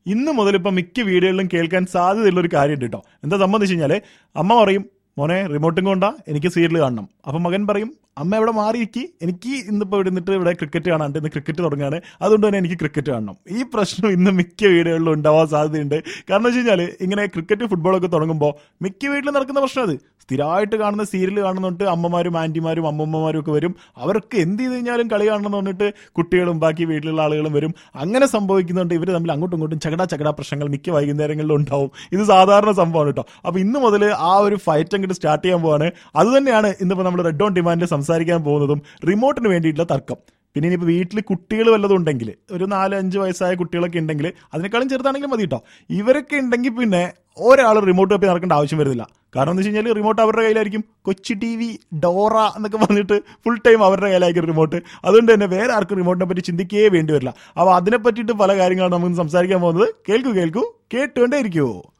ഇന്ന് മുതൽ ഇപ്പം മിക്ക വീടുകളിലും കേൾക്കാൻ സാധ്യതയുള്ള ഒരു കാര്യമുണ്ട് കേട്ടോ എന്താ സംബന്ധിച്ച് കഴിഞ്ഞാല് അമ്മ പറയും മോനെ റിമോട്ടും കൊണ്ടാ എനിക്ക് സീരിയൽ കാണണം അപ്പം മകൻ പറയും അമ്മ ഇവിടെ മാറിയിരിക്കി എനിക്ക് ഇന്നിപ്പോൾ ഇവിടെ നിന്നിട്ട് ഇവിടെ ക്രിക്കറ്റ് കാണാണ്ട് ഇന്ന് ക്രിക്കറ്റ് തുടങ്ങുകയാണ് അതുകൊണ്ട് തന്നെ എനിക്ക് ക്രിക്കറ്റ് കാണണം ഈ പ്രശ്നം ഇന്ന് മിക്ക വീടുകളിലും ഉണ്ടാവാൻ സാധ്യതയുണ്ട് കാരണം വെച്ച് കഴിഞ്ഞാൽ ഇങ്ങനെ ക്രിക്കറ്റ് ഫുട്ബോളൊക്കെ തുടങ്ങുമ്പോൾ മിക്ക വീട്ടിലും നടക്കുന്ന പ്രശ്നം അത് സ്ഥിരമായിട്ട് കാണുന്ന സീരിയൽ കാണുന്നുണ്ട് അമ്മമാരും ആൻറ്റിമാരും അമ്മമ്മമാരും ഒക്കെ വരും അവർക്ക് എന്ത് ചെയ്ത് കഴിഞ്ഞാലും കളി കാണണം എന്ന് പറഞ്ഞിട്ട് കുട്ടികളും ബാക്കി വീട്ടിലുള്ള ആളുകളും വരും അങ്ങനെ സംഭവിക്കുന്നുണ്ട് ഇവർ തമ്മിൽ അങ്ങോട്ടും ഇങ്ങോട്ടും ചകടാ ചകടാ പ്രശ്നങ്ങൾ മിക്ക വൈകുന്നേരങ്ങളിലും ഉണ്ടാവും ഇത് സാധാരണ സംഭവമാണ് കേട്ടോ അപ്പോൾ ഇന്ന് മുതൽ ആ ഒരു ഫൈറ്റ് അങ്ങോട്ട് സ്റ്റാർട്ട് ചെയ്യാൻ പോവാണ് അത് തന്നെയാണ് ഇന്നിപ്പോൾ നമ്മൾ റെഡ് ഓൺ ഡിമാൻഡിൽ സംസാരിക്കാൻ പോകുന്നതും റിമോട്ടിന് വേണ്ടിയിട്ടുള്ള തർക്കം പിന്നെ ഇനിയിപ്പോൾ വീട്ടിൽ കുട്ടികൾ വല്ലതും ഉണ്ടെങ്കിൽ ഒരു നാല് അഞ്ച് വയസ്സായ കുട്ടികളൊക്കെ ഉണ്ടെങ്കിൽ അതിനേക്കാളും ചെറുതാണെങ്കിലും മതി കേട്ടോ ഇവരൊക്കെ ഉണ്ടെങ്കിൽ പിന്നെ ഒരാൾ റിമോട്ട് തപ്പി നടക്കേണ്ട ആവശ്യം വരുന്നില്ല കാരണം എന്ന് വെച്ച് കഴിഞ്ഞാൽ റിമോട്ട് അവരുടെ കയ്യിലായിരിക്കും കൊച്ചി ടി വി ഡോറ എന്നൊക്കെ പറഞ്ഞിട്ട് ഫുൾ ടൈം അവരുടെ കയ്യിലായിരിക്കും റിമോട്ട് അതുകൊണ്ട് തന്നെ വേറെ ആർക്കും റിമോട്ടിനെ പറ്റി ചിന്തിക്കേ വേണ്ടി വരില്ല അപ്പോൾ അതിനെ പറ്റിയിട്ട് പല കാര്യങ്ങളാണ് നമുക്ക് സംസാരിക്കാൻ പോകുന്നത് കേൾക്കൂ കേൾക്കൂ കേട്ടുകൊണ്ടേ ഇരിക്കുമോ